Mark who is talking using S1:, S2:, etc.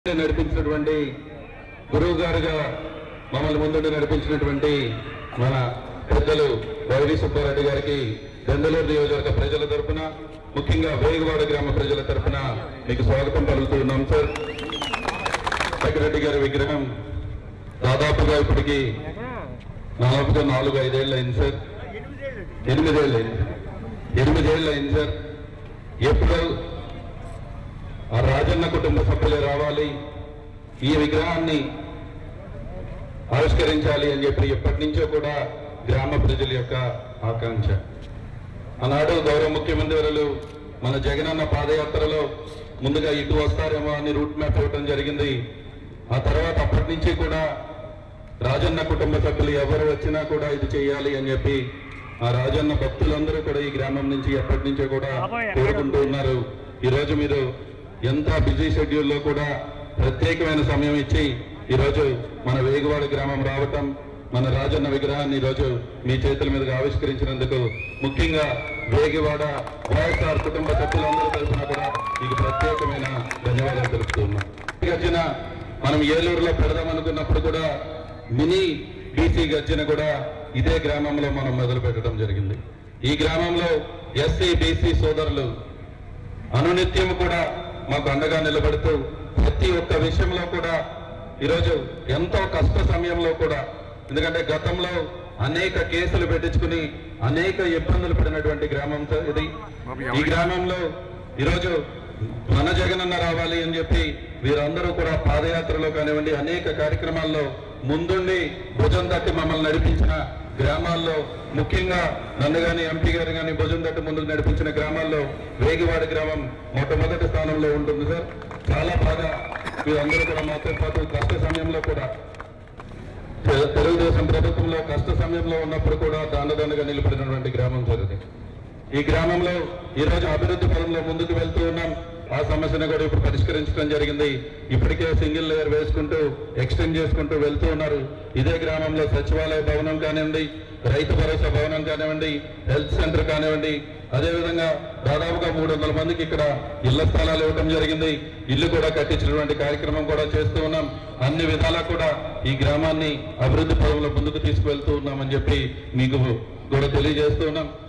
S1: నడిపించినటువంటి గురువు గారుగా మమ్మల్ని ముందుండి నడిపించినటువంటి మన పెద్దలు వైవి సుబ్బారెడ్డి గారికి దెందలూరు నియోజకవర్గ ప్రజల తరపున ముఖ్యంగా వేగవాడ గ్రామ ప్రజల తరపున మీకు స్వాగతం పలుకుతున్నాం సార్ రెడ్డి గారి విగ్రహం దాదాపుగా ఇప్పటికి దాదాపుగా నాలుగు ఐదేళ్ళు అయింది సార్ ఎనిమిదేళ్ళు అయింది ఎనిమిదేళ్ళు అయింది సార్ ఎప్పుడు ఆ రాజన్న కుటుంబ సభ్యులే రావాలి ఈ విగ్రహాన్ని ఆవిష్కరించాలి అని చెప్పి ఎప్పటి నుంచో కూడా గ్రామ ప్రజల యొక్క ఆకాంక్ష ఆనాడు గౌరవ ముఖ్యమంత్రి వర్యులు మన జగనన్న పాదయాత్రలో ముందుగా ఇటు వస్తారేమో అని రూట్ మ్యాప్ ఇవ్వడం జరిగింది ఆ తర్వాత అప్పటి నుంచి కూడా రాజన్న కుటుంబ సభ్యులు ఎవరు వచ్చినా కూడా ఇది చేయాలి అని చెప్పి ఆ రాజన్న భక్తులందరూ కూడా ఈ గ్రామం నుంచి ఎప్పటి నుంచో కూడా కోరుకుంటూ ఉన్నారు ఈ రోజు మీరు ఎంత బిజీ షెడ్యూల్లో కూడా ప్రత్యేకమైన సమయం ఇచ్చి ఈ రోజు మన వేగువాడ గ్రామం రావటం మన రాజన్న విగ్రహాన్ని ఈ రోజు మీ చేతుల మీదుగా ఆవిష్కరించినందుకు ముఖ్యంగా వేగివాడ వైఎస్ఆర్ కుటుంబ సభ్యులందరూ తరఫున కూడా మీకు ప్రత్యేకమైన ధన్యవాదాలు తెలుపుతున్నాం గర్జన మనం ఏలూరులో పెడదాం అనుకున్నప్పుడు కూడా మినీ బీసీ గర్జన కూడా ఇదే గ్రామంలో మనం మొదలు పెట్టడం జరిగింది ఈ గ్రామంలో ఎస్సీ బీసీ సోదరులు అనునిత్యం కూడా మాకు అండగా నిలబడుతూ ప్రతి ఒక్క విషయంలో కూడా ఈరోజు ఎంతో కష్ట సమయంలో కూడా ఎందుకంటే గతంలో అనేక కేసులు పెట్టించుకుని అనేక ఇబ్బందులు పడినటువంటి గ్రామం సార్ ఇది ఈ గ్రామంలో ఈరోజు మన జగనన్న రావాలి అని చెప్పి వీరందరూ కూడా పాదయాత్రలో కానివ్వండి అనేక కార్యక్రమాల్లో ముందుండి భుజం తట్టి మమ్మల్ని నడిపించిన గ్రామాల్లో ముఖ్యంగా నన్ను గాని ఎంపీ గారు కానీ భుజం తట్టి ముందుకు నడిపించిన గ్రామాల్లో వేగివాడ గ్రామం మొట్టమొదటి స్థానంలో ఉంటుంది సార్ చాలా బాగా వీరందరూ కూడా మాతో పాటు కష్ట సమయంలో కూడా తె- తెలుగుదేశం ప్రభుత్వంలో కష్ట సమయంలో ఉన్నప్పుడు కూడా దానదండగా నిలబడినటువంటి గ్రామం సార్ ఇది ఈ గ్రామంలో ఈ రోజు అభివృద్ధి పదంలో ముందుకు వెళ్తూ ఉన్నాం ఆ సమస్యను కూడా ఇప్పుడు పరిష్కరించడం జరిగింది ఇప్పటికే సింగిల్ లేయర్ వేసుకుంటూ ఎక్స్టెండ్ చేసుకుంటూ వెళ్తూ ఉన్నారు ఇదే గ్రామంలో సచివాలయ భవనం కానివ్వండి రైతు భరోసా భవనం కానివ్వండి హెల్త్ సెంటర్ కానివ్వండి అదేవిధంగా దాదాపుగా మూడు వందల మందికి ఇక్కడ ఇళ్ల స్థలాలు ఇవ్వడం జరిగింది ఇల్లు కూడా కట్టించినటువంటి కార్యక్రమం కూడా చేస్తూ ఉన్నాం అన్ని విధాలా కూడా ఈ గ్రామాన్ని అభివృద్ధి పదంలో ముందుకు తీసుకువెళ్తూ ఉన్నామని చెప్పి మీకు కూడా తెలియజేస్తూ ఉన్నాం